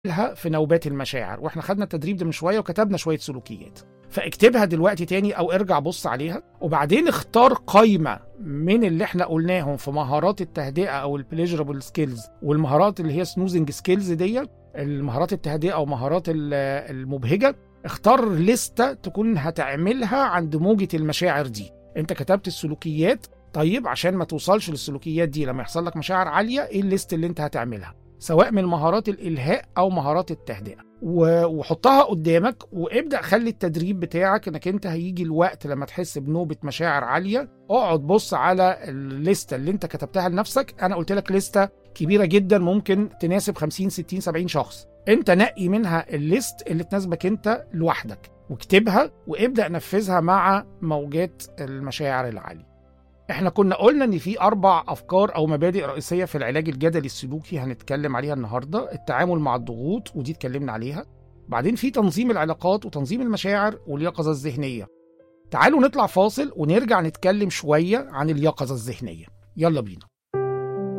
لها في نوبات المشاعر واحنا خدنا التدريب ده من شويه وكتبنا شويه سلوكيات فاكتبها دلوقتي تاني او ارجع بص عليها وبعدين اختار قايمه من اللي احنا قلناهم في مهارات التهدئه او البليجرابل سكيلز والمهارات اللي هي سنوزنج سكيلز دي المهارات التهدئه او مهارات المبهجه اختار لستة تكون هتعملها عند موجة المشاعر دي انت كتبت السلوكيات طيب عشان ما توصلش للسلوكيات دي لما يحصل لك مشاعر عالية ايه الليست اللي انت هتعملها سواء من مهارات الالهاء او مهارات التهدئه وحطها قدامك وابدا خلي التدريب بتاعك انك انت هيجي الوقت لما تحس بنوبه مشاعر عاليه اقعد بص على الليسته اللي انت كتبتها لنفسك انا قلت لك لسته كبيره جدا ممكن تناسب 50 60 70 شخص انت نقي منها الليست اللي تناسبك انت لوحدك واكتبها وابدا نفذها مع موجات المشاعر العاليه احنا كنا قلنا ان في اربع افكار او مبادئ رئيسيه في العلاج الجدلي السلوكي هنتكلم عليها النهارده التعامل مع الضغوط ودي اتكلمنا عليها بعدين في تنظيم العلاقات وتنظيم المشاعر واليقظه الذهنيه تعالوا نطلع فاصل ونرجع نتكلم شويه عن اليقظه الذهنيه يلا بينا